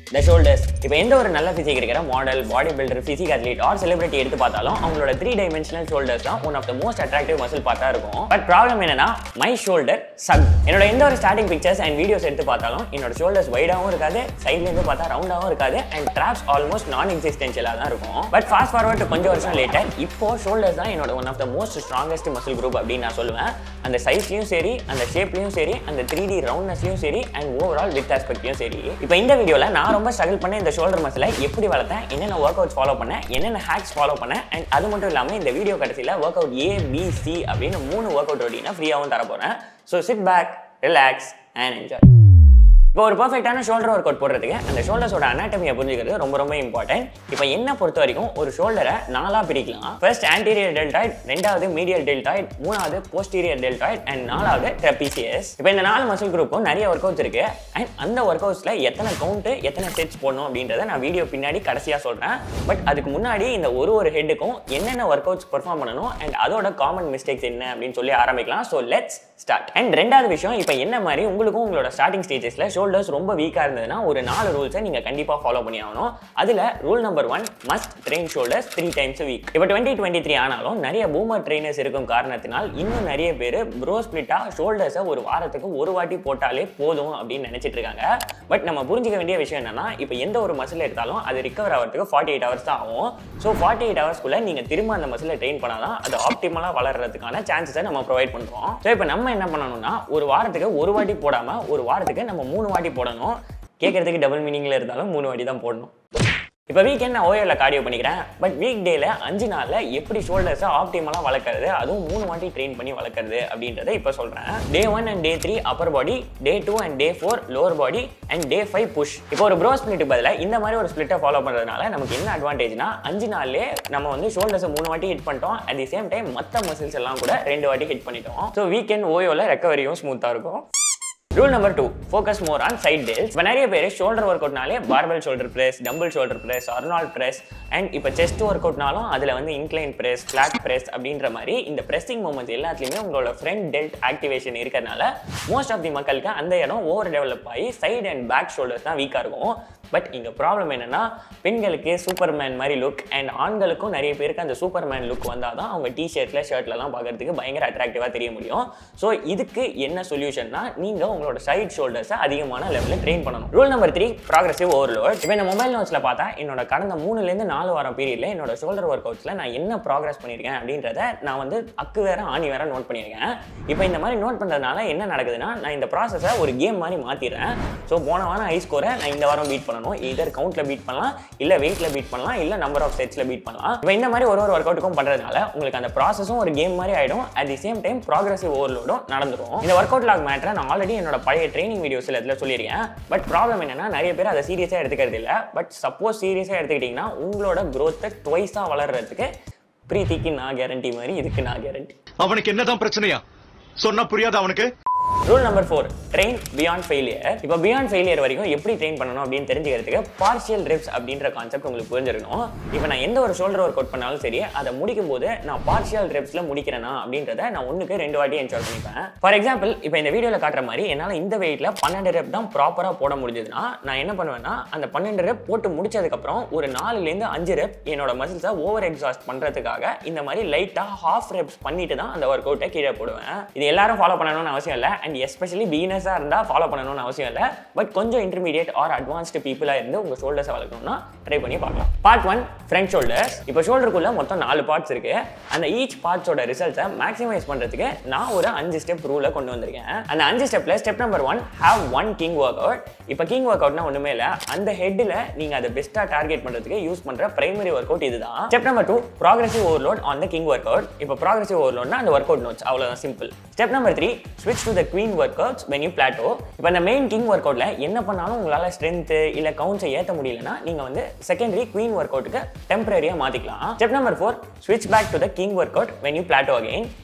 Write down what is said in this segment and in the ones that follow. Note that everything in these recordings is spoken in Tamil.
த ஷோல்டர்ஸ் இப்போ எந்த ஒரு நல்ல ஃபிசிக் இருக்கிற model body builder physique athlete or celebrity எடுத்து பார்த்தாலும் அவங்களோட த்ரீ டைமென்ஷனல் ஷோல்டர்ஸ் தான் one of the most attractive muscle பார்த்தா இருக்கும் பட் ப்ராப்ளம் என்னன்னா மை ஷோல்டர் சக் என்னோட எந்த ஒரு ஸ்டார்டிங் பிக்சர்ஸ் அண்ட் வீடியோஸ் எடுத்து பார்த்தாலும் என்னோட ஷோல்டர்ஸ் வைடாகவும் இருக்காது சைட்லேருந்து பார்த்தா ரவுண்டாகவும் இருக்காது அண்ட் ட்ராப்ஸ் ஆல்மோஸ்ட் நான் எக்ஸிஸ்டென்ஷியலாக தான் இருக்கும் பட் ஃபாஸ்ட் ஃபார்வர்ட் கொஞ்சம் வருஷம் லேட்டர் இப்போ ஷோல்டர்ஸ் தான் என்னோட one of the most strongest muscle group அப்படின்னு நான் சொல்லுவேன் அந்த சைஸ்லையும் சரி அந்த ஷேப்லையும் சரி அந்த த்ரீ டி ரவுண்ட்னஸ்லையும் சரி அண்ட் ஓவரால் வித் ஆஸ்பெக்ட்லையும் சரி இப்போ இந்த வீடியோவில் நான் ரொம்ப ஸ்ட்ரகிள் பண்ண இந்த ஷோல்டர் மசிலை எப்படி வளர்த்தேன் என்னென்ன ஒர்க் அவுட்ஸ் ஃபாலோ பண்ணேன் என்னென்ன ஹேக்ஸ் ஃபாலோ பண்ணேன் அண்ட் அது மட்டும் இல்லாமல் இந்த வீடியோ கடைசியில் ஒர்க் அவுட் ஏ பி சி அப்படின்னு மூணு ஒர்க் அவுட் ரொட்டீனை ஃப்ரீயாகவும் தர போகிறேன் so sit back relax and enjoy இப்போ ஒரு பர்ஃபெக்டான ஷோல்டர் ஒர்க் அவுட் போடுறதுக்கு அந்த ஷோல்டர்ஸோட அனாட்டமியை புரிஞ்சுக்கிறது ரொம்ப ரொம்ப இம்பார்ட்டன்ட் இப்போ என்ன பொறுத்த வரைக்கும் ஒரு ஷோல்டரை நாலாக பிரிக்கலாம் ஃபர்ஸ்ட் ஆன்டீரியர் டெல்டாய்ட் ரெண்டாவது மீடியல் டெல்டாய்ட் மூணாவது போஸ்டீரியர் டெல்டாய்ட் அண்ட் நாலாவது ட்ரெபிசியஸ் இப்போ இந்த நாலு மசில் குரூப்பும் நிறைய ஒர்க் அவுட்ஸ் இருக்கு அண்ட் அந்த ஒர்க் அவுட்ஸில் எத்தனை கவுண்ட்டு எத்தனை செட்ஸ் போடணும் அப்படின்றத நான் வீடியோ பின்னாடி கடைசியாக சொல்கிறேன் பட் அதுக்கு முன்னாடி இந்த ஒரு ஒரு ஹெட்டுக்கும் என்னென்ன ஒர்க் அவுட்ஸ் பெர்ஃபார்ம் பண்ணணும் அண்ட் அதோட காமன் மிஸ்டேக்ஸ் என்ன அப்படின்னு சொல்லி ஆரம்பிக்கலாம் ஸோ லெட்ஸ் ஸ்டார்ட் அண்ட் ரெண்டாவது விஷயம் இப்போ என்ன மாதிரி உங்களுக்கும் உங்களோட ஸ்டார்டிங் ஸ்டேஜஸில் ஷோல்டர்ஸ் ரொம்ப வீக்காக இருந்ததுன்னா ஒரு நாலு ரூல்ஸை நீங்கள் கண்டிப்பாக ஃபாலோ பண்ணி ஆகணும் அதில் rule number one must train shoulders three times week இப்போ டுவெண்ட்டி டுவெண்ட்டி த்ரீ ஆனாலும் நிறைய பூமர் ட்ரெயினர்ஸ் இருக்கும் காரணத்தினால் இன்னும் நிறைய பேர் ப்ரோ ஸ்பிளிட்டாக ஷோல்டர்ஸை ஒரு வாரத்துக்கு ஒரு வாட்டி போட்டாலே போதும் அப்படின்னு நினைச்சிட்டு இருக்காங்க பட் நம்ம புரிஞ்சிக்க வேண்டிய விஷயம் என்னன்னா இப்போ எந்த ஒரு மசில் எடுத்தாலும் அது ரிகவர் ஆகிறதுக்கு ஃபார்ட்டி எயிட் ஹவர்ஸ் தான் ஆகும் ஸோ ஃபார்ட்டி எயிட் ஹவர்ஸ்க்குள்ள நீங்கள் திரும்ப அந்த மசிலை ட்ரெயின் பண்ணாதான் அது ஆப்டிமலாக வளர்றதுக்கான சான்சஸை நம்ம ப்ரொவைட் பண்ணுறோம் ஸோ இப்போ நம்ம என்ன பண்ணணும்னா ஒரு வாரத்துக்கு ஒரு வாட்டி போடாமல் ஒரு வாரத்துக்கு நம்ம மூணு வாட்டி போடணும் கேட்கறதுக்கு டபுள் மீனிங்கில் இருந்தாலும் மூணு வாட்டி தான் போடணும் இப்போ வீக்கெண்ட் நான் ஓயோவில் கார்டியோ பண்ணிக்கிறேன் பட் வீக் டேல அஞ்சு நாளில் எப்படி ஷோல்டர்ஸை ஆப்டிமலாக வளர்க்குறது அதுவும் மூணு வாட்டி ட்ரெயின் பண்ணி வளர்க்குறது அப்படின்றத இப்போ சொல்கிறேன் day one and day three upper body day two and day four lower body and day five push இப்போ ஒரு ப்ரோ ஸ்பிளிட்டுக்கு பதிலாக இந்த மாதிரி ஒரு ஸ்பிளிட்டை ஃபாலோ பண்ணுறதுனால நமக்கு என்ன அட்வான்டேஜ்னா அஞ்சு நாள்லேயே நம்ம வந்து ஷோல்டர்ஸை மூணு வாட்டி ஹிட் பண்ணிட்டோம் அட் தி சேம் டைம் மற்ற மசில்ஸ் எல்லாம் கூட ரெண்டு வாட்டி ஹிட் பண்ணிட்டோம் ஸோ வீக்கெண்ட் ஓயோவில் ரெக்கவரியும் ஸ்மூத்தாக இருக்கும் rule number two focus more on side delts இப்போ நிறைய பேர் ஷோல்டர் ஒர்க் அவுட்னாலே barbell shoulder press dumbbell shoulder press Arnold press and இப்போ செஸ்ட் ஒர்க் அவுட்னாலும் அதில் வந்து இன்க்ளைன் பிரஸ் ஃபிளாட் பிரஸ் அப்படின்ற மாதிரி இந்த ப்ரெஸ்ஸிங் மூமெண்ட்ஸ் எல்லாத்துலேயுமே உங்களோட ஃப்ரண்ட் டெல்ட் ஆக்டிவேஷன் இருக்கிறதுனால மோஸ்ட் ஆஃப் தி மக்களுக்கு அந்த இடம் ஓவர் டெவலப் ஆகி சைடு அண்ட் பேக் ஷோல்டர்ஸ் தான் வீக்காக இருக்கும் பட் இங்கே ப்ராப்ளம் என்னன்னா பெண்களுக்கு சூப்பர்மேன் மாதிரி லுக் அண்ட் ஆண்களுக்கும் நிறைய பேருக்கு அந்த சூப்பர்மேன் லுக் வந்தால் தான் அவங்க டிஷர்ட்டில் ஷர்ட்லலாம் பார்க்கறதுக்கு பயங்கர அட்ராக்டிவாக தெரிய முடியும் ஸோ இதுக்கு என்ன சொல்யூஷன்னா நீங்கள் உங்களோட சைட் ஷோல்டர்ஸை அதிகமான லெவலில் ட்ரெயின் பண்ணணும் rule number three progressive overload இப்போ இந்த மொபைல் நோட்ஸில் பார்த்தா என்னோட கடந்த மூணுலேருந்து நாலு வாரம் பீரியடில் என்னோட ஷோல்டர் ஒர்க் அவுட்ஸில் நான் என்ன ப்ராக்ரஸ் பண்ணியிருக்கேன் அப்படின்றத நான் வந்து அக்கு வேற ஆணி வேற நோட் பண்ணியிருக்கேன் இப்போ இந்த மாதிரி நோட் பண்ணுறதுனால என்ன நடக்குதுன்னா நான் இந்த ப்ராசஸை ஒரு கேம் மாதிரி மாற்றிடுறேன் ஸோ போன வாரம் ஹை ஸ்கோரை நான் இந்த வாரம் பீட் பண்ணணும் இதர் கவுண்ட்டில் பீட் பண்ணலாம் இல்லை வெயிட்டில் பீட் பண்ணலாம் இல்லை நம்பர் ஆஃப் செட்ஸில் பீட் பண்ணலாம் இப்போ இந்த மாதிரி ஒரு ஒரு ஒர்க் அவுட்டுக்கும் பண்ணுறதுனால உங்களுக்கு அந்த ப்ராசஸும் ஒரு கேம் மாதிரி ஆகிடும் at the same time progressive ஓவர்லோடும் நடந்துடும் இந்த ஒர்க் அவுட் லாக் மேட்டரை நான் ஆல்ரெடி என்னோட பழைய ட்ரைனிங் வீடியோஸ் இதில் சொல்லியிருக்கேன் பட் ப்ராப்ளம் என்னன்னா நிறைய பேர் அதை சீரியஸாக எடுத்துக்கிறது இல்லை பட் சப்போஸ் சீரியஸாக எடுத்துக்கிட்டிங்கன்னா உங்களோட க்ரோத்தை ட்வைஸாக வளர்றதுக்கு பிரீத்திக்கு நான் கேரண்டி மாதிரி இதுக்கு நான் கேரண்டி அவனுக்கு என்னதான் பிரச்சனையா சொன்னா புரியாத அவனுக்கு rule number four train beyond failure இப்போ பியாண்ட் ஃபெயிலியர் வரைக்கும் எப்படி ட்ரெயின் பண்ணணும் அப்படின்னு தெரிஞ்சுக்கிறதுக்கு பார்ஷியல் ரிப்ஸ் அப்படின்ற கான்செப்ட் உங்களுக்கு புரிஞ்சிருக்கணும் இப்போ நான் எந்த ஒரு ஷோல்டர் ஒர்க் அவுட் பண்ணாலும் சரி அதை முடிக்கும் போது நான் பார்ஷியல் ரிப்ஸில் முடிக்கிறேனா அப்படின்றத நான் ஒன்றுக்கு ரெண்டு வாட்டி என்ஜாய் பண்ணிப்பேன் ஃபார் எக்ஸாம்பிள் இப்போ இந்த வீடியோவில் காட்டுற மாதிரி என்னால் இந்த வெயிட்டில் பன்னெண்டு ரெப் தான் ப்ராப்பராக போட முடிஞ்சதுன்னா நான் என்ன பண்ணுவேன்னா அந்த பன்னெண்டு ரெப் போட்டு முடிச்சதுக்கப்புறம் ஒரு நாலுலேருந்து அஞ்சு ரெப் என்னோட மசில்ஸை ஓவர் எக்ஸாஸ்ட் பண்ணுறதுக்காக இந்த மாதிரி லைட்டாக ஹாஃப் ரெப்ஸ் பண்ணிட்டு தான் அந்த ஒர்க் அவுட்டை கீழே போடுவேன் இது எல்லாரும் ஃபாலோ பண்ணணும்னு அவசியம் இல்லை அண்ட் எஸ்பெஷலி பிகினர்ஸாக இருந்தால் ஃபாலோ பண்ணணும்னு அவசியம் இல்லை பட் கொஞ்சம் இன்டர்மீடியட் ஆர் அட்வான்ஸ்டு பீப்புளாக இருந்து உங்கள் ஷோல்டர்ஸை வளர்க்கணும்னா ட்ரை பண்ணி பார்க்கலாம் பார்ட் ஒன் ஃப்ரண்ட் ஷோல்டர்ஸ் இப்போ ஷோல்டருக்குள்ள மொத்தம் நாலு பார்ட்ஸ் இருக்கு அந்த ஈச் பார்ட்ஸோட ரிசல்ட்ஸை மேக்ஸிமைஸ் பண்ணுறதுக்கு நான் ஒரு அஞ்சு ஸ்டெப் ரூலை கொண்டு வந்திருக்கேன் அந்த அஞ்சு ஸ்டெப்ல step number one have one king workout இப்போ கிங் ஒர்க் அவுட்னா ஒன்றுமே இல்லை அந்த ஹெட்டில் நீங்கள் அதை பெஸ்ட்டாக டார்கெட் பண்ணுறதுக்கு யூஸ் பண்ணுற பிரைமரி ஒர்க் அவுட் இதுதான் step number two progressive overload on the king workout இப்போ ப்ராக்ரஸிவ் ஓவர்லோட்னா அந்த ஒர்க் அவுட் நோட்ஸ் அவ்வளோதான் சிம்பிள் ஸ்டெப் நம்பர் த்ரீ ஸ்விட்ச் to the queen workouts when you plateau இப்போ அந்த மெயின் கிங் ஒர்க் அவுட்ல என்ன பண்ணாலும் உங்களால் ஸ்ட்ரென்த்து இல்லை கவுண்ட்ஸை ஏற்ற முடியலன்னா நீங்கள் வந்து செகண்டரி குவீன் ஒர்க் அவுட்டுக்கு டெம்பரரியாக மாற்றிக்கலாம் ஸ்டெப் நம்பர் ஃபோர் ஸ்விட்ச் back to the king workout when you plateau again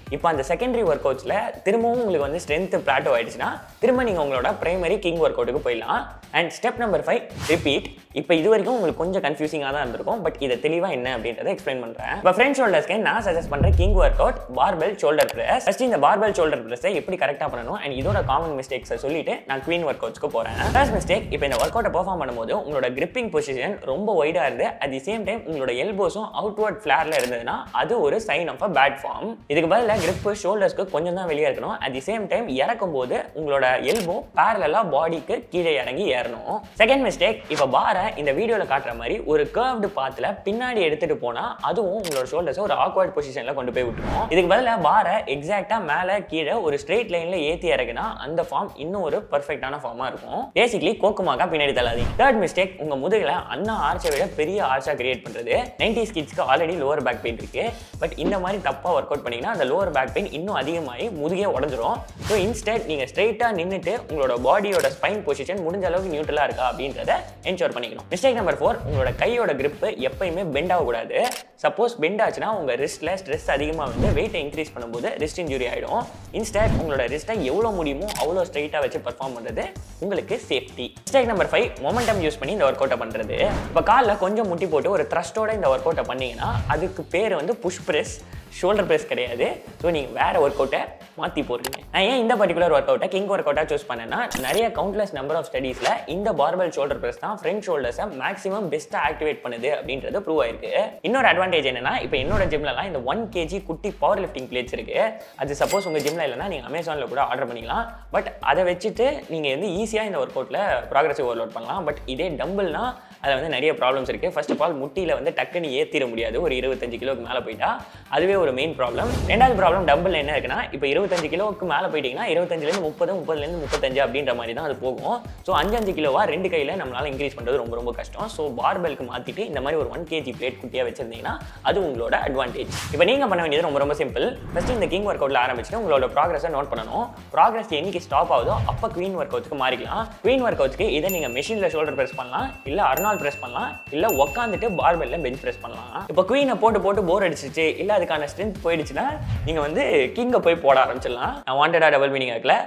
இப்போ அந்த செகண்டரி ஒர்க் அவுட்ஸில் திரும்பவும் உங்களுக்கு வந்து ஸ்ட்ரென்த் பிளாட்டோ ஆயிடுச்சுன்னா திரும்ப நீங்கள் உங்களோட பிரைமரி கிங் ஒர்க் அவுட்டுக்கு போயிடலாம் and step number five repeat இப்போ இது வரைக்கும் உங்களுக்கு கொஞ்சம் கன்ஃபியூசிங்காக தான் இருந்திருக்கும் பட் இதை தெளிவாக என்ன அப்படின்றத எக்ஸ்பிளைன் பண்ணுறேன் இப்போ ஃப்ரெண்ட் ஷோல்டர்ஸ்க்கு நான் சஜஸ்ட் பண்ணுற king workout barbell shoulder press first இந்த பார்பெல் ஷோல்டர் ப்ரெஸ்ஸை எப்படி கரெக்டாக பண்ணணும் அண்ட் இதோட காமன் மிஸ்டேக்ஸை சொல்லிட்டு நான் குவீன் ஒர்க் அவுட்ஸ்க்கு போகிறேன் ஃபர்ஸ்ட் மிஸ்டேக் இப்போ இந்த ஒர்க் அவுட்டை பெர்ஃபார்ம் பண்ணும்போது உங்களோட கிரிப்பிங் பொசிஷன் ரொம்ப ஒய்டாக இருந்து அட் தி சேம் டைம் உங்களோட எல்போஸும் அவுட்வர்ட் ஃபிளாரில் இருந்ததுன்னா அது ஒரு sign of a bad form இதுக்கு பதிலாக கிரிப்பு ஷோல்டர்ஸ்க்கு கொஞ்சம் தான் வெளியே இருக்கணும் அட் தி சேம் டைம் இறக்கும் போது உங்களோட எல்போ பேரலாக பாடிக்கு கீழே இறங்கி ஏறணும் செகண்ட் மிஸ்டேக் இப்போ பாரை இந்த வீடியோவில் காட்டுற மாதிரி ஒரு கர்வ்டு பாத்தில் பின்னாடி எடுத்துகிட்டு போனால் அதுவும் உங்களோட ஷோல்டர்ஸை ஒரு ஆக்வர்ட் பொசிஷனில் கொண்டு போய் விட்டுரும் இதுக்கு பதிலாக பாரை எக்ஸாக்டாக மேலே கீழே ஒரு ஸ்ட்ரெயிட் லைனில் ஏற்றி இறக்குனா அந்த ஃபார்ம் இன்னும் ஒரு பர்ஃபெக்டான ஃபார்மாக இருக்கும் பேசிக்லி கோக்குமாக்கா பின்னாடி தள்ளாதீங்க தேர்ட் மிஸ்டேக் உங்கள் முதுகில் அண்ணா ஆர்ச்சை விட பெரிய ஆர்ச்சாக கிரியேட் பண்ணுறது நைன்டி கிட்ஸ்க்கு ஆல்ரெடி லோவர் பேக் பெயின் இருக்கு பட் இந்த மாதிரி தப்பாக ஒர்க் அவுட் பண்ணிங்கன்னா அந்த லோவர் பேக் பெயின் இன்னும் அதிகமாகி முதுகே உடஞ்சிரும் ஸோ இன்ஸ்டெட் நீங்கள் ஸ்ட்ரெயிட்டாக நின்றுட்டு உங்களோட பாடியோட ஸ்பைன் பொசிஷன் முடிஞ்ச அளவுக்கு நியூட்ரலாக இருக்கா அப்படின்றத என்ஷோர் பண்ணிக்கணும் மிஸ்டேக் நம்பர் ஃபோர் உங்களோட கையோட grip எப்பயுமே பெண்ட் ஆகக்கூடாது சப்போஸ் பெண்ட் ஆச்சுன்னா உங்கள் ரிஸ்ட்டில் ஸ்ட்ரெஸ் அதிகமாக வந்து வெயிட்டை இன்க்ரீஸ் பண்ணும்போது ரிஸ்ட் இன்ஜுரி ஆகிடும் இன்ஸ்டெட் உங்களோட ரிஸ்ட்டை எவ்வளோ முடியுமோ அவ்வளோ ஸ்ட்ரைட்டாக வச்சு பர்ஃபார்ம் பண்ணுறது உங்களுக்கு safety mistake number five momentum use பண்ணி இந்த ஒர்க் அவுட்டை பண்ணுறது இப்போ காலில் கொஞ்சம் முட்டி போட்டு ஒரு த்ரஸ்டோட இந்த ஒர்க் அவுட்டை பண்ணீங்கன்னா அதுக்கு பேர் வந்து புஷ் ப்ரெஸ் ஷோல்டர் ப்ரெஸ் கிடையாது ஸோ நீங்கள் வேறு ஒர்க் அவுட்டை மாற்றி போடுறீங்க நான் ஏன் இந்த பர்டிகுலர் ஒர்க் அவுட்டை கிங் ஒர்க் அவுட்டாக சூஸ் பண்ணேன்னா நிறைய கவுண்ட்லெஸ் நம்பர் ஆஃப் ஸ்டடீஸில் இந்த பார்பல் ஷோல்டர் ப்ரெஸ் தான் ஃப்ரண்ட் ஷோல்டர்ஸை மேக்ஸிமம் பெஸ்ட்டாக ஆக்டிவேட் பண்ணுது அப்படின்றது ப்ரூவ் ஆயிருக்கு இன்னொரு அட்வான்டேஜ் என்னன்னா இப்போ என்னோட ஜிம்லலாம் இந்த ஒன் கேஜி குட்டி பவர் லிஃப்டிங் பிளேட்ஸ் இருக்கு அது சப்போஸ் உங்கள் ஜிம்ல இல்லைன்னா நீங்கள் அமேசானில் கூட ஆர்டர் பண்ணிக்கலாம் பட் அதை வச்சுட்டு நீங்கள் வந்து ஈஸியாக இந்த ஒர்க் அவுட்டில் ப்ராக்ரஸிவ் ஓவர்லோட் பண்ணலாம் பட் இதே டம்பிள்னா அதில் வந்து நிறைய ப்ராப்ளம்ஸ் இருக்குது ஃபர்ஸ்ட் ஆஃப் ஆல் முட்டியில் வந்து டக்குன்னு ஏற்றிட முடியாது ஒரு இருபத்தஞ்சு கிலோக்கு மேலே போயிட்டா அதுவே ஒரு மெயின் ப்ராப்ளம் ரெண்டாவது ப்ராப்ளம் டம்பிள் என்ன இருக்குன்னா இப்போ இருபத்தஞ்சு கிலோவுக்கு மேலே போயிட்டீங்கன்னா இருபத்தஞ்சிலேருந்து முப்பது முப்பதுலேருந்து முப்பத்தஞ்சு அப்படின்ற மாதிரி தான் அது போகும் ஸோ அஞ்சு அஞ்சு கிலோவா ரெண்டு கையில் நம்மளால இன்க்ரீஸ் பண்ணுறது ரொம்ப ரொம்ப கஷ்டம் ஸோ பார்பெல்க்கு மாற்றிட்டு இந்த மாதிரி ஒரு ஒன் கேஜி பிளேட் குட்டியாக வச்சிருந்தீங்கன்னா அது உங்களோட அட்வான்டேஜ் இப்போ நீங்கள் பண்ண வேண்டியது ரொம்ப ரொம்ப சிம்பிள் ஃபர்ஸ்ட் இந்த கிங் ஒர்க் அவுட்டில் ஆரம்பிச்சுட்டு உங்களோட ப்ராக்ரஸை நோட் பண்ணணும் ப்ராக்ரஸ் என்னைக்கு ஸ்டாப் ஆகுதோ அப்போ குவீன் ஒர்க் அவுட்ஸ்க்கு மாறிக்கலாம் குவீன் ஒர்க் அவுட்ஸ்க்கு இதை நீங்கள் மெஷினில் ஷோல்டர் ப்ரெஸ் பண்ணலாம் இல்லை அர்னால் ப்ரெஸ் பண்ணலாம் இல்லை உட்காந்துட்டு பார்பெல்ல பெஞ்ச் ப்ரெஸ் பண்ணலாம் இப்போ குவீனை போட்டு போட்டு போர் அடிச்சிச்சு இல்லை அதுக்கான ஸ்ட்ரென்த் போயிடுச்சுன்னா நீங்கள் வந்து கிங்கை போய் போட ஆரம்பிச்சிடலாம் நான் வாண்டடா டபுள் மீனிங் ஆகல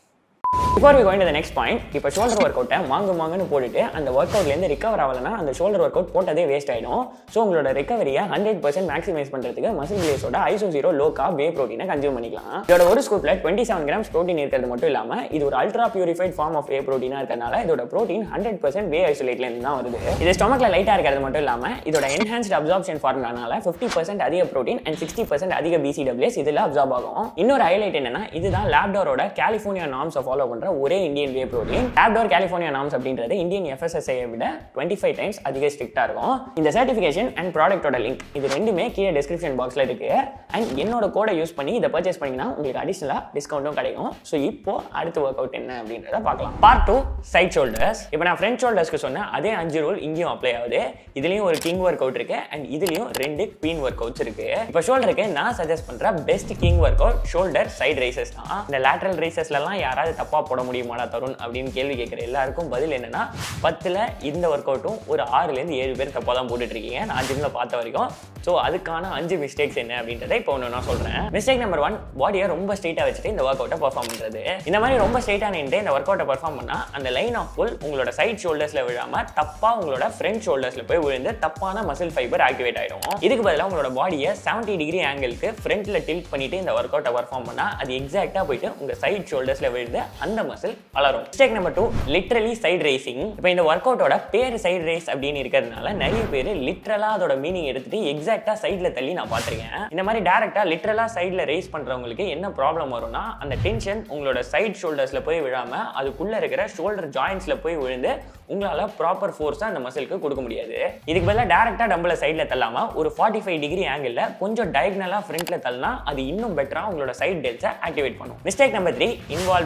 before we going the next point இப்போ ஷோல்டர் ஒர்க் அவுட்டை மாங்கு மாங்குன்னு போட்டுட்டு அந்த ஒர்க் அவுட்லேருந்து ரிகவர் ஆகலைன்னா அந்த ஷோல்டர் ஒர்க் அவுட் போட்டதே வேஸ்ட் ஆகிடும் ஸோ உங்களோட ரெக்கவரியை ஹண்ட்ரட் பர்சன்ட் மேக்ஸிமைஸ் பண்ணுறதுக்கு மசில் பிளேஸோட iso zero low carb whey ப்ரோட்டீனை கன்சியூம் பண்ணிக்கலாம் இதோட ஒரு ஸ்கூப்பில் டுவெண்ட்டி செவன் கிராம்ஸ் ப்ரோட்டீன் இருக்கிறது மட்டும் இல்லாமல் இது ஒரு ultra purified form of whey ப்ரோட்டீனாக இருக்கிறதுனால இதோட ப்ரோட்டீன் ஹண்ட்ரட் பர்சன்ட் வே ஐசோலேட்லேருந்து தான் வருது இது ஸ்டொமக்கில் லைட்டாக இருக்கிறது மட்டும் இல்லாமல் இதோட என்ஹான்ஸ்ட் அப்சார்ப்ஷன் ஃபார்முலானால ஃபிஃப்டி பர்சன்ட் அதிக ப்ரோட்டீன் அண்ட் சிக்ஸ்டி பர்சன்ட் அதிக பிசிடபிள்யூஸ் இதில் அப்சார்ப் ஆகும் இன்னொரு ஹைலைட் என்னன்னா இதுதான் லேப்டாரோட கலிஃபோர்னியா நார்ம்ஸை ஃபாலோ பண்ணுற ஒரே Indian whey protein Labdoor California norms அப்படின்றது இந்தியன் எஃப்எஸ்எஸ்ஐ விட டுவெண்ட்டி ஃபைவ் டைம்ஸ் அதிக ஸ்ட்ரிக்டாக இருக்கும் இந்த சர்டிஃபிகேஷன் அண்ட் ப்ராடக்ட்டோட லிங்க் இது ரெண்டுமே கீழே டிஸ்கிரிப்ஷன் பாக்ஸில் இருக்கு அண்ட் என்னோட கோடை யூஸ் பண்ணி இதை பர்ச்சேஸ் பண்ணிங்கன்னா உங்களுக்கு அடிஷனலாக டிஸ்கவுண்ட்டும் கிடைக்கும் ஸோ இப்போ அடுத்த ஒர்க் அவுட் என்ன அப்படின்றத பார்க்கலாம் பார்ட் டூ சைட் ஷோல்டர்ஸ் இப்போ நான் ஃப்ரண்ட் ஷோல்டர்ஸ்க்கு சொன்ன அதே அஞ்சு ரூல் இங்கேயும் அப்ளை ஆகுது இதுலேயும் ஒரு கிங் ஒர்க் அவுட் இருக்கு அண்ட் இதுலேயும் ரெண்டு குவீன் ஒர்க் அவுட்ஸ் இருக்கு இப்போ ஷோல்டருக்கு நான் சஜஸ்ட் பண்ணுற best king workout shoulder side raises தான் இந்த லேட்ரல் ரைசஸ்லலாம் யாராவது தப்பாக போட முடியுமாடா தருண் அப்படின்னு கேள்வி கேட்குற எல்லாருக்கும் பதில் என்னன்னா பத்தில் இந்த ஒர்க் அவுட்டும் ஒரு ஆறுலேருந்து ஏழு பேர் தப்பாக தான் போட்டுட்டு இருக்கீங்க நான் ஜிம்மில் பார்த்த வரைக்கும் ஸோ அதுக்கான அஞ்சு மிஸ்டேக்ஸ் என்ன அப்படின்றத இப்போ ஒன்று நான் சொல்கிறேன் மிஸ்டேக் நம்பர் ஒன் பாடியை ரொம்ப ஸ்ட்ரைட்டாக வச்சுட்டு இந்த ஒர்க் அவுட்டை பர்ஃபார்ம் பண்ணுறது இந்த மாதிரி ரொம்ப ஸ்ட்ரைட்டாக நின்று இந்த ஒர்க் அவுட்டை பர்ஃபார்ம் பண்ணால் அந்த லைன் ஆஃப் புல் உங்களோட சைட் ஷோல்டர்ஸில் விழாமல் தப்பாக உங்களோட ஃப்ரண்ட் ஷோல்டர்ஸில் போய் விழுந்து தப்பான மசில் ஃபைபர் ஆக்டிவேட் ஆயிடும் இதுக்கு பதிலாக உங்களோட பாடியை செவன்ட்டி டிகிரி ஆங்கிளுக்கு ஃப்ரண்ட்டில் டில்ட் பண்ணிட்டு இந்த ஒர்க் அவுட்டை பர்ஃபார்ம் பண்ணால் அது எக்ஸாக்டாக போயிட்டு உங்கள் சைட் ஷோல்டர்ஸில் விழுந்து அந்த மசில் வளரும் mistake number two literally side raising இப்போ இந்த ஒர்க் அவுட்டோட பேர் சைடு ரேஸ் அப்படின்னு இருக்கிறதுனால நிறைய பேர் லிட்ரலாக அதோட மீனிங் எடுத்துட்டு எக்ஸாக்டாக சைடில் தள்ளி நான் பார்த்துருக்கேன் இந்த மாதிரி டேரெக்டாக லிட்ரலாக சைடில் ரேஸ் பண்ணுறவங்களுக்கு என்ன ப்ராப்ளம் வரும்னா அந்த டென்ஷன் உங்களோட சைட் ஷோல்டர்ஸில் போய் விழாமல் அதுக்குள்ளே இருக்கிற ஷோல்டர் ஜாயின்ஸில் போய் விழுந்து உங்களால் ப்ராப்பர் ஃபோர்ஸாக அந்த மசிலுக்கு கொடுக்க முடியாது இதுக்கு பதிலாக டேரெக்டாக டம்பிளை சைடில் தள்ளாமல் ஒரு ஃபார்ட்டி ஃபைவ் டிகிரி ஆங்கிளில் கொஞ்சம் டயக்னலாக ஃப்ரண்ட்டில் தள்ளனா அது இன்னும் பெட்டராக உங்களோட சைட் டெல்ஸை ஆக்டிவேட் பண்ணும் mistake number three involving too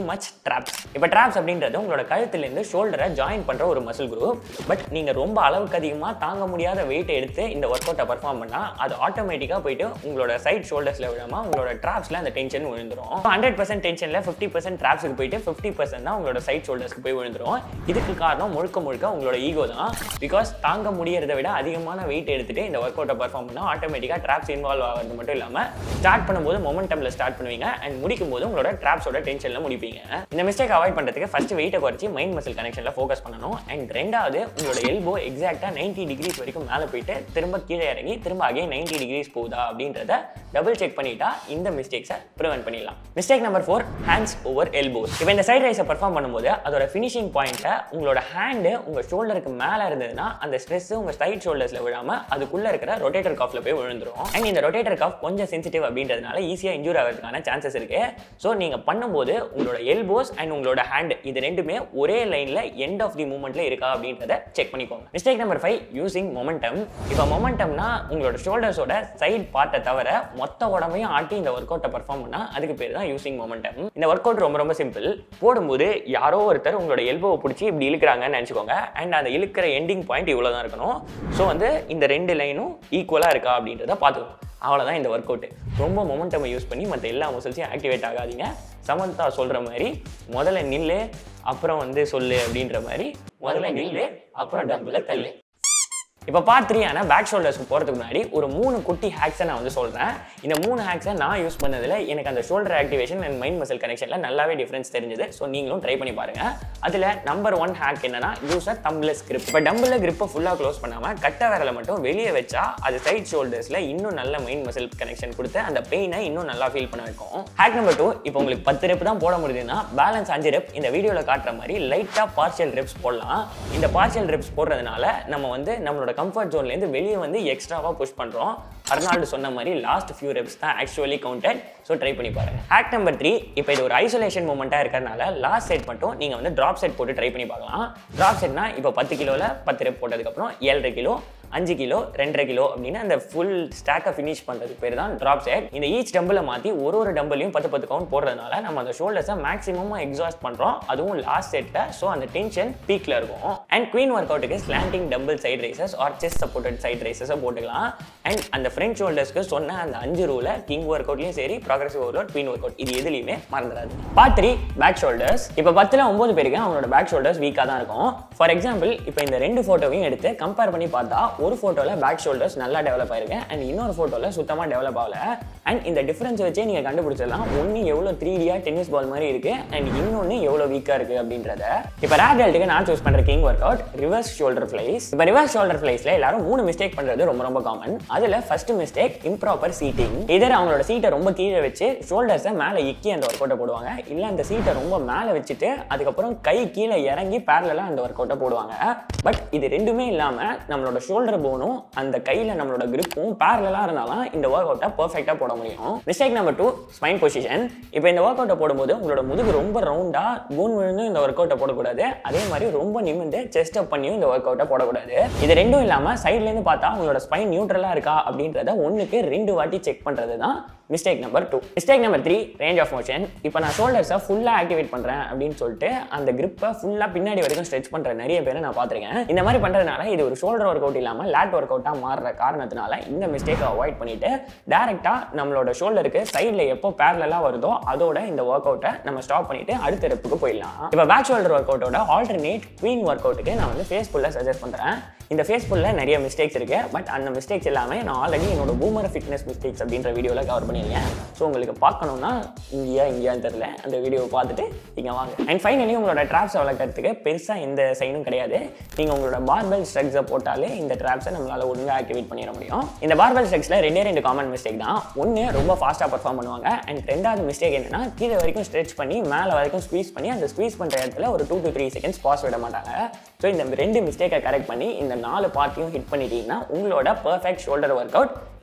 much traps இப்போ ட்ராப்ஸ் அப்படின்றது உங்களோட கழுத்துலேருந்து ஷோல்டரை ஜாயின் பண்ணுற ஒரு மசில் குரூப் பட் நீங்கள் ரொம்ப அளவுக்கு அதிகமாக தாங்க முடியாத வெயிட் எடுத்து இந்த ஒர்க் அவுட்டை பர்ஃபார்ம் பண்ணால் அது ஆட்டோமேட்டிக்காக போயிட்டு உங்களோட சைட் ஷோல்டர்ஸில் விடாமல் உங்களோட ட்ராப்ஸில் அந்த டென்ஷன் விழுந்துரும் ஹண்ட்ரட் பர்சன்ட் டென்ஷனில் ஃபிஃப்டி பர்சன்ட் ட்ராப்ஸுக்கு போயிட்டு ஃபிஃப்டி பர்சன்ட் தான் உங்களோட சைட் ஷோல்டர்ஸ்க்கு போய் விழுந்துரும் இதுக்கு காரணம் முழுக்க முழுக்க உங்களோட ஈகோ தான் பிகாஸ் தாங்க முடியறத விட அதிகமான வெயிட் எடுத்துட்டு இந்த ஒர்க் அவுட்டை பர்ஃபார்ம் பண்ணால் ஆட்டோமேட்டிக்காக ட்ராப்ஸ் இன்வால்வ் ஆகிறது மட்டும் இல்லாமல் ஸ்டார்ட் பண்ணும்போது மொமெண்டமில் ஸ்டார்ட் பண்ணுவீங்க அண்ட் முடிக்கும் போது உங்களோட ட்ராப்ஸோட டென்ஷனில் முடிப்பீங்க இந்த மிஸ்டேக் அவாய்ட் பண்ணுறதுக்கு ஃபர்ஸ்ட் வெயிட்டை குறைச்சி மைண்ட் மசில் கனெக்ஷனில் ஃபோக்கஸ் பண்ணணும் அண்ட் ரெண்டாவது உங்களோட எல்போ எக்ஸாக்டாக நைன்டி டிகிரிஸ் வரைக்கும் மேலே போயிட்டு திரும்ப கீழே இறங்கி திரும்ப அகைன் நைன்டி டிகிரிஸ் போகுதா அப்படின்றத டபுள் செக் பண்ணிட்டா இந்த மிஸ்டேக்ஸை ப்ரிவென்ட் பண்ணிடலாம் mistake number four hands over elbows இப்போ இந்த சைட் ரைஸை பர்ஃபார்ம் பண்ணும்போது அதோட ஃபினிஷிங் பாயிண்ட்டை உங்களோட ஹேண்டு உங்கள் ஷோல்டருக்கு மேலே இருந்ததுன்னா அந்த ஸ்ட்ரெஸ் உங்கள் சைட் ஷோல்டர்ஸில் விழாமல் அதுக்குள்ளே இருக்கிற ரொட்டேட்டர் காஃபில் போய் விழுந்துரும் அண்ட் இந்த ரொட்டேட்டர் காஃப் கொஞ்சம் சென்சிட்டிவ் அப்படின்றதுனால ஈஸியாக இன்ஜூர் ஆகிறதுக்கான சான்சஸ் இருக்கு ஸோ நீங்கள் பண்ணும்போது உங்களோட எல்போஸ் அண்ட் உங்களோட ஹேண்ட் இது ரெண்டுமே ஒரே லைனில் எண்ட் ஆஃப் தி மூமெண்ட்ல இருக்கா அப்படின்றத செக் பண்ணிக்கோங்க mistake number five using momentum இப்போ மொமெண்டம்னா உங்களோட ஷோல்டர்ஸோட சைட் பார்ட்டை தவிர மொத்த உடம்பையும் ஆட்டி இந்த ஒர்க் அவுட்டை பர்ஃபார்ம் பண்ணால் அதுக்கு பேர் தான் யூசிங் மொமெண்டம் இந்த ஒர்க் அவுட் ரொம்ப ரொம்ப சிம்பிள் போடும்போது யாரோ ஒருத்தர் உங்களோட எல்போவை பிடிச்சி இப்படி இழுக்கிறாங்கன்னு நினச்சிக்கோங்க அண்ட் அந்த இழுக்கிற எண்டிங் பாயிண்ட் இவ்வளோ தான் இருக்கணும் ஸோ வந்து இந்த ரெண்டு லைனும் ஈக்குவலாக இருக்கா அப்படின்றத பார்த்துக்கணும் அவ்வளோதான் இந்த ஒர்க் அவுட் ரொம்ப மொமெண்டமை யூஸ் பண்ணி மற்ற எல்லா மசில்ஸையும் ஆக்டிவேட் ஆகாதீங்க சமந்தா சொல்கிற மாதிரி முதல்ல நில்லு அப்புறம் வந்து சொல்லு அப்படின்ற மாதிரி முதல்ல நில்லு அப்புறம் டம்பிள தள்ளு இப்போ பார்ட் த்ரீ ஆனால் பேக் ஷோல்டர்ஸ்க்கு போகிறதுக்கு முன்னாடி ஒரு மூணு குட்டி ஹேக்ஸை நான் வந்து சொல்கிறேன் இந்த மூணு ஹேக்ஸை நான் யூஸ் பண்ணதில் எனக்கு அந்த shoulder activation and mind muscle கனெக்ஷனில் நல்லாவே டிஃப்ரென்ஸ் தெரிஞ்சது ஸோ நீங்களும் ட்ரை பண்ணி பாருங்கள் அதில் நம்பர் ஒன் ஹேக் என்னன்னா யூஸ் அ தம்ப்லெஸ் grip இப்போ டம்பில் grip-அ ஃபுல்லாக க்ளோஸ் பண்ணாமல் கட்ட விரலை மட்டும் வெளியே வச்சா அது சைட் ஷோல்டர்ஸில் இன்னும் நல்ல மைண்ட் மசில் கனெக்ஷன் கொடுத்து அந்த பெயினை இன்னும் நல்லா ஃபீல் பண்ண வைக்கும் ஹேக் நம்பர் டூ இப்போ உங்களுக்கு பத்து ரெப் தான் போட முடியுதுன்னா பேலன்ஸ் அஞ்சு ரெப் இந்த வீடியோவில் காட்டுற மாதிரி லைட்டாக பார்ஷியல் ரெப்ஸ் போடலாம் இந்த பார்ஷியல் ரெப்ஸ் போடுறதுனால நம்ம வந்து நம்மளோட கம்ஃபர்ட் ஜோன்லேருந்து வெளியே வந்து எக்ஸ்ட்ராவாக புஷ் பண்ணுறோம் அர்னால்டு சொன்ன மாதிரி லாஸ்ட் ஃபியூ ரெப்ஸ் தான் ஆக்சுவலி கவுண்டட் ஸோ ட்ரை பண்ணி பாருங்க ஹேக் நம்பர் த்ரீ இப்போ இது ஒரு ஐசோலேஷன் மூமெண்ட்டாக இருக்கிறதுனால லாஸ்ட் செட் மட்டும் நீங்கள் வந்து ட்ராப் செட் போட்டு ட்ரை பண்ணி பார்க்கலாம் ட்ராப் செட்னா இப்போ பத்து கிலோவில் பத்து ரெப் போட்டதுக்கப்புறம் ஏழரை கிலோ அஞ்சு கிலோ ரெண்டரை கிலோ அப்படின்னு அந்த ஃபுல் ஸ்டாக்கை ஃபினிஷ் பண்ணுறதுக்கு பேர் தான் ட்ராப் செட் இந்த ஈச் டம்பிளை மாற்றி ஒரு ஒரு டம்பிளையும் பத்து பத்து கவுண்ட் போடுறதுனால நம்ம அந்த ஷோல்டர்ஸை மேக்ஸிமமாக எக்ஸாஸ்ட் பண்ணுறோம் அதுவும் லாஸ்ட் செட்டில் ஸோ அந்த டென்ஷன் பீக்கில் இருக்கும் அண்ட் குவீன் ஒர்க் அவுட்டுக்கு slanting dumbbell side raises or chest supported side ரேசஸை போட்டுக்கலாம் அண்ட் அந்த ஃப்ரண்ட் ஷோல்டர்ஸ்க்கு சொன்ன அந்த அஞ்சு ரூலை கிங் ஒர்க் அவுட்லையும் சரி progressive workout queen workout இது எதுலையுமே மறந்துடாது பார்ட் த்ரீ பேக் ஷோல்டர்ஸ் இப்போ பத்தில் ஒம்பது பேருக்கு அவங்களோட பேக் ஷோல்டர்ஸ் வீக்காக தான் இருக்கும் ஃபார் எக்ஸாம்பிள் இப்போ இந்த ரெண்டு ஃபோட்டோவையும் எடுத்து கம்பேர் பண்ணி பார்த்தா ஒரு ஃபோட்டோவில் பேக் ஷோல்டர்ஸ் நல்லா டெவலப் ஆயிருக்கு அண்ட் இன்னொரு ஃபோட்டோவில் சுத்தமாக டெவலப் ஆகல அண்ட் இந்த டிஃபரன்ஸ் வச்சே நீங்கள் கண்டுபிடிச்சிடலாம் ஒன்று எவ்வளோ த்ரீ டியாக டென்னிஸ் பால் மாதிரி இருக்கு அண்ட் இன்னொன்று எவ்வளோ வீக்காக இருக்குது அப்படின்றத இப்போ ரேட் டெல்ட்டுக்கு நான் சூஸ் பண்ணுற king workout reverse shoulder flies இப்போ ரிவர்ஸ் ஷோல்டர் ஃப்ளைஸில் எல்லாரும் மூணு மிஸ்டேக் பண்ணுறது ரொம்ப ரொம்ப காமன் அதில் ஃபர்ஸ்ட் மிஸ்டேக் இம்ப்ராப்பர் சீட்டிங் இதர் அவங்களோட சீட்டை ரொம்ப கீழே வச்சு ஷோல்டர்ஸை மேலே இக்கி அந்த ஒர்க் அவுட்டை போடுவாங்க இல்லை அந்த சீட்டை ரொம்ப மேலே வச்சுட்டு அதுக்கப்புறம் கை கீழே இறங்கி பேரலாக அந்த ஒர்க் அவுட்டை போடுவாங்க பட் இது ரெண்டுமே இல்லாமல் நம்மளோட ஷோல்டர் போனும் அந்த கையில் நம்மளோட கிரிப்பும் பேரலாக இருந்தாலும் இந்த ஒர்க் அவுட்டை பர்ஃபெக்டாக போட முடியும் mistake number two spine position இப்போ இந்த ஒர்க் அவுட்டை போடும்போது உங்களோட முதுகு ரொம்ப ரவுண்டாக கூன் விழுந்து இந்த ஒர்க் அவுட்டை போடக்கூடாது அதே மாதிரி ரொம்ப நிமிந்து செஸ்ட் அப் பண்ணியும் இந்த ஒர்க் அவுட்டை போடக்கூடாது இது ரெண்டும் இல்லாமல் சைட்லேருந்து பார்த்தா உங்களோட ஸ்பைன் நியூட்ரலாக இருக்கா அப்படின்றத ஒன்றுக்கு ரெண்டு வாட்டி செக் பண்ணுறது தான் mistake number two mistake number three range of motion இப்போ நான் ஷோல்டர்ஸை ஃபுல்லாக ஆக்டிவேட் பண்ணுறேன் அப்படின்னு சொல்லிட்டு அந்த கிரிப்பை ஃபுல்லாக பின்னாடி வரைக்கும் ஸ்ட்ரெச் பண்ணுற நிறைய பேரை நான் பார்த்துருக்கேன் இந்த மாதிரி பண்ணுறதுனால இது ஒரு ஷோல்டர் ஒர்க் அவுட் இல்லாமல் லேட் ஒர்க் அவுட்டாக மாறுற காரணத்தினால இந்த மிஸ்டேக்கை அவாய்ட் பண்ணிட்டு டேரெக்டாக நம்மளோட ஷோல்டருக்கு சைடில் எப்போ பேரலாக வருதோ அதோட இந்த ஒர்க் அவுட்டை நம்ம ஸ்டாப் பண்ணிட்டு அடுத்த ரெப்புக்கு போயிடலாம் இப்போ பேக் ஷோல்டர் ஒர்க் அவுட்டோட ஆல்டர்னேட் குவீன் ஒர்க் அவுட்டுக்கு நான் வந்து ஃபேஸ் ஃபுல்லாக சஜஸ்ட் பண்ணுறேன் இந்த ஃபேஸ் ஃபுல்லில் நிறைய மிஸ்டேக்ஸ் இருக்கு பட் அந்த மிஸ்டேக்ஸ் எல்லாமே நான் ஆல்ரெடி என்னோட பூமர் ஃபிட்னஸ் மிஸ்டேக்ஸ் அப்படின்ற வீடியோவில் கவர் பண்ணியிருக்கேன் ஸோ உங்களுக்கு பார்க்கணும்னா இங்கேயா இங்கேயான்னு தெரில அந்த வீடியோவை பார்த்துட்டு இங்கே வாங்க அண்ட் ஃபைனலி உங்களோட ட்ராப்ஸை வளர்க்கறதுக்கு பெருசாக எந்த சைனும் கிடையாது நீங்கள் உங்களோட பார்பல் ஸ்ட்ரக்ஸை போட்டாலே இந்த ட்ராப்ஸை நம்மளால் ஒழுங்காக ஆக்டிவேட் பண்ணிட முடியும் இந்த பார்பல் ஸ்ட்ரக்ஸில் ரெண்டே ரெண்டு காமன் மிஸ்டேக் தான் ஒன்று ரொம்ப ஃபாஸ்ட்டாக பர்ஃபார்ம் பண்ணுவாங்க அண்ட் ரெண்டாவது மிஸ்டேக் என்னன்னா கீழே வரைக்கும் ஸ்ட்ரெச் பண்ணி மேலே வரைக்கும் ஸ்குவீஸ் பண்ணி அந்த ஸ்குவீஸ் பண்ணுற இடத்துல ஒரு two to three seconds pause விட மாட்டாங்க ஸோ இந்த ரெண்டு மிஸ்டேக்கை கரெக்ட் பண்ணி இந்த நாலு பார்ட்டியும் ஹிட் பண்ணிட்டீங்கன்னா உங்களோட perfect shoulder workout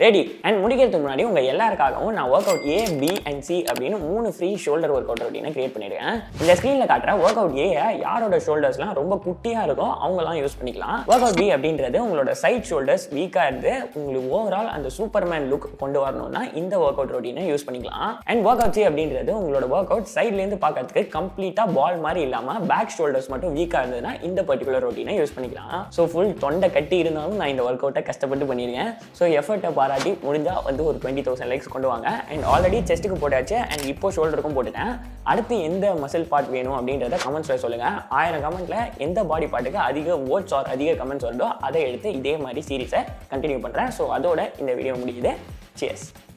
ready and முடிக்கிறதுக்கு முன்னாடி உங்க எல்லாருக்காகவும் நான் workout A B and C அப்படின்னு மூணு ஃப்ரீ ஷோல்டர் ஒர்க் அவுட் ரொட்டீனை கிரியேட் பண்ணிருக்கேன் இந்த ஸ்க்ரீனில் காட்டுற ஒர்க் அவுட் ஏ யாரோட ஷோல்டர்ஸ்லாம் ரொம்ப குட்டியாக இருக்கோ அவங்கலாம் யூஸ் பண்ணிக்கலாம் ஒர்க் அவுட் பி அப்படின்றது உங்களோட சைட் ஷோல்டர்ஸ் வீக்காக இருந்து உங்களுக்கு ஓவரால் அந்த சூப்பர்மேன் லுக் கொண்டு வரணும்னா இந்த ஒர்க் அவுட் ரொட்டீனை யூஸ் பண்ணிக்கலாம் அண்ட் ஒர்க் அவுட் சி அப்படின்றது உங்களோட ஒர்க் அவுட் சைட்லேருந்து பார்க்கறதுக்கு கம்ப்ளீட்டாக பால் மாதிரி இல்லாமல் பேக் ஷோல்டர்ஸ் மட்டும் வீக்காக இருந்ததுன்னா இந்த பர்டிகுலர் ரொட்டீனை யூஸ் பண்ணிக்கலாம் ஸோ ஃபுல் தொண்டை கட்டி இருந்தாலும் நான் இந்த ஒர்க் அவுட்டை கஷ்டப்பட்டு பண்ணியிருக்கேன் ஸோ எஃபர்ட்டை பாராட்டி முடிஞ்சா வந்து ஒரு டுவெண்ட்டி தௌசண்ட் லைக்ஸ் கொண்டு வாங்க அண்ட் ஆல்ரெடி செஸ்ட்டுக்கு போட்டாச்சு அண்ட் இப்போ ஷோல்டருக்கும் போட்டுட்டேன் அடுத்து எந்த மசில் பார்ட் வேணும் அப்படின்றத கமெண்ட்ஸில் சொல்லுங்கள் ஆயிரம் கமெண்ட்டில் எந்த பாடி பார்ட்டுக்கு அதிக ஓட்ஸ் ஆர் அதிக கமெண்ட்ஸ் வருதோ அதை எடுத்து இதே மாதிரி சீரிஸை கண்டினியூ பண்ணுறேன் ஸோ அதோட இந்த வீடியோ முடியுது சியர்ஸ்